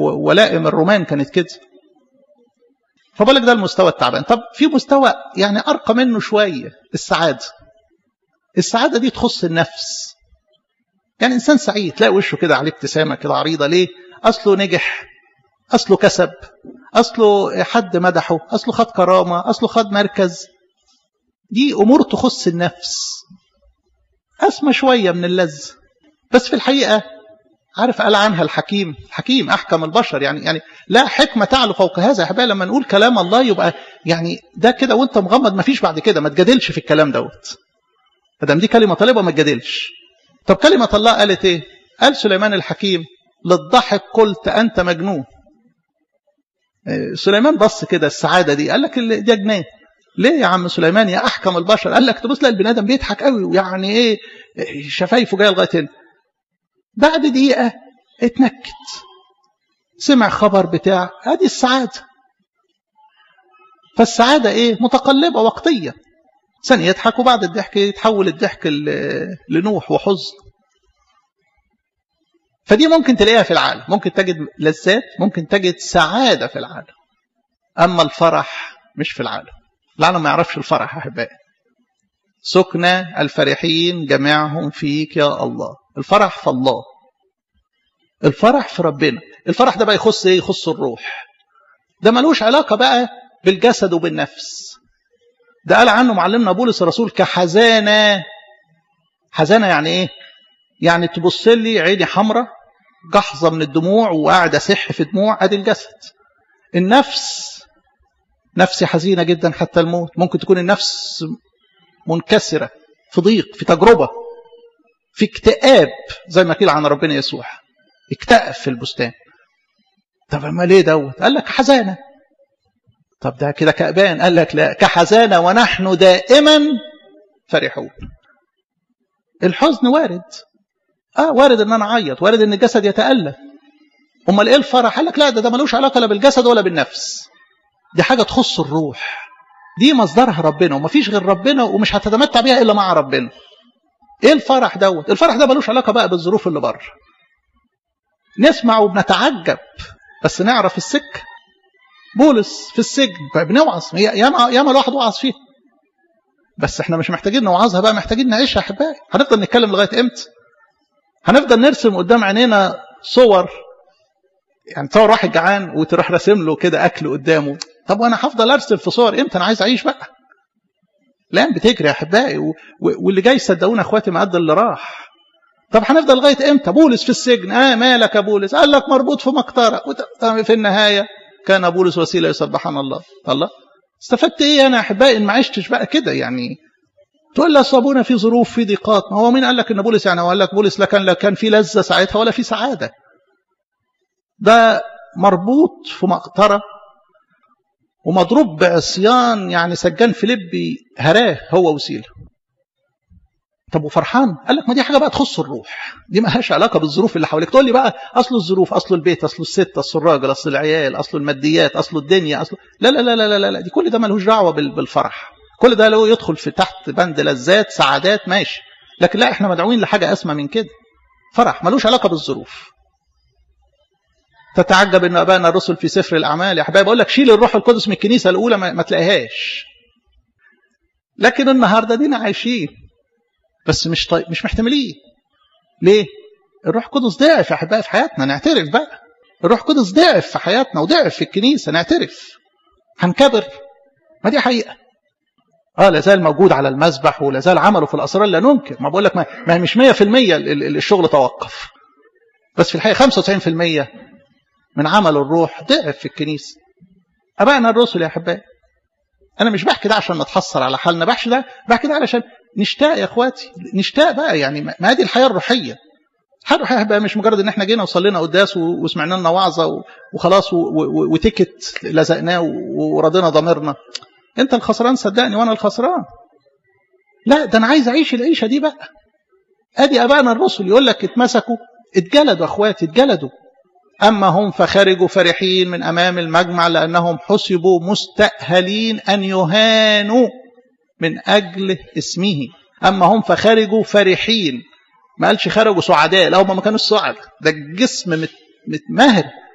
ولائم الرومان كانت كده فبالك ده المستوى التعبان طب في مستوى يعني أرقى منه شوية السعادة السعادة دي تخص النفس يعني إنسان سعيد تلاقي وشه كده عليه ابتسامة كده عريضة ليه أصله نجح أصله كسب أصله حد مدحه أصله خد كرامة أصله خد مركز دي أمور تخص النفس أسمى شوية من اللذ بس في الحقيقة عارف قال عنها الحكيم الحكيم أحكم البشر يعني يعني لا حكمة تعلو فوق هذا يا حبايبي لما نقول كلام الله يبقى يعني ده كده وانت مغمض ما فيش بعد كده ما تجادلش في الكلام دوت ادام دي كلمة طالبة ما تجادلش طب كلمة الله قالت ايه قال سليمان الحكيم للضحك قلت أنت مجنون سليمان بص كده السعادة دي قال لك ده جنان ليه يا عم سليمان يا أحكم البشر قال لك تبص البني آدم بيضحك قوي ويعني إيه شفايفه جايه لغاية هنا بعد دقيقة اتنكت سمع خبر بتاع ادي السعادة فالسعادة ايه متقلبة وقتية ثانية يضحك وبعد الضحك يتحول الضحك لنوح وحزن فدي ممكن تلاقيها في العالم ممكن تجد لذات ممكن تجد سعادة في العالم أما الفرح مش في العالم العالم ما يعرفش الفرح يا أحبائي سكنى الفرحين جميعهم فيك يا الله الفرح في الله الفرح في ربنا الفرح ده بقى يخص ايه يخص الروح ده ملوش علاقة بقى بالجسد وبالنفس ده قال عنه معلمنا بولس الرسول كحزانة حزانة يعني ايه يعني تبص لي عيني حمراء جحظة من الدموع وقاعد أسح في دموع ادي الجسد النفس نفسي حزينة جدا حتى الموت ممكن تكون النفس منكسرة في ضيق في تجربة في اكتئاب زي ما قيل عن ربنا يسوع اكتئب في البستان طب ما ليه دوت قال لك حزانة طب ده كده كأبان قال لك لا كحزانة ونحن دائما فرحون الحزن وارد اه وارد ان انا اعيط وارد ان الجسد يتألم امال ايه الفرح قال لك لا ده ده ملوش علاقه لا بالجسد ولا بالنفس دي حاجه تخص الروح دي مصدرها ربنا ومفيش غير ربنا ومش هتتمتع بيها الا مع ربنا ايه الفرح دوت الفرح ده ملوش علاقه بقى بالظروف اللي بره نسمع وبنتعجب بس نعرف السكه بولس في السجن بنوعظ ياما ياما الواحد وعظ فيه بس احنا مش محتاجين نوعظها بقى محتاجين نعيشها يا احبائي هنفضل نتكلم لغايه امتى هنفضل نرسم قدام عينينا صور يعني تصور واحد جعان وتروح راسم له كده اكل قدامه طب وانا هفضل ارسم في صور امتى انا عايز اعيش بقى الايام بتجري يا احبائي واللي جاي صدقونا اخواتي ما قد اللي راح طب هنفضل لغايه امتى بولس في السجن اه مالك يا بولس قال لك مربوط في مقطره في النهايه كان بولس وسيله يسبحان الله الله استفدت ايه انا يا احبائي ان ما عشتش بقى كده يعني تقول لي ابونا في ظروف في ضيقات ما هو مين قال لك ان بولس يعني قال لك بولس لا كان لا كان في لذه ساعتها ولا في سعاده ده مربوط في مقطره ومضروب بعصيان يعني سجان فيليبي هراه هو وسيله طب وفرحان قال لك ما دي حاجه بقى تخص الروح دي ما لهاش علاقه بالظروف اللي حواليك تقول لي بقى اصل الظروف اصل البيت اصل الست اصل الراجل اصل العيال اصل الماديات اصل الدنيا اصل لا لا لا لا لا, لا. دي كل ده ملوش دعوه بالفرح كل ده لو يدخل في تحت بند لذات سعادات ماشي لكن لا احنا مدعوين لحاجه اسمى من كده فرح ملوش علاقه بالظروف تتعجب ان ابائنا الرسل في سفر الاعمال يا حبايبي اقول لك شيل الروح القدس من الكنيسه الاولى ما, ما تلاقيهاش لكن النهارده دينا عايشين بس مش طيب مش محتملين ليه الروح القدس ضعف يا احبائي في حياتنا نعترف بقى الروح القدس ضعف في حياتنا وضعف في الكنيسه نعترف هنكبر ما دي حقيقه اه لا زال موجود على المذبح ولا زال عمله في الاسرار لا ننكر ما بقول لك ما, ما مش 100% الشغل توقف بس في الحقيقه 95% من عمل الروح ضعف في الكنيسه ابائنا الرسل يا احبائي انا مش بحكي ده عشان نتحسر على حالنا بحكي ده بحكي ده علشان نشتاق يا اخواتي نشتاق بقى يعني ما هذه الحياه الروحيه الحياه الروحيه بقى مش مجرد ان احنا جينا وصلينا قداس وسمعنا لنا وعظه وخلاص وتيكت لزقناه ورضينا ضميرنا انت الخسران صدقني وانا الخسران لا ده انا عايز اعيش العيشه دي بقى ادي ابائنا الرسل يقول لك اتمسكوا اتجلدوا اخواتي اتجلدوا اما هم فخرجوا فرحين من امام المجمع لانهم حسبوا مستاهلين ان يهانوا من اجل اسمه اما هم فخرجوا فرحين ما قالش خرجوا سعداء لا هم ما كانوش سعد ده الجسم متمهر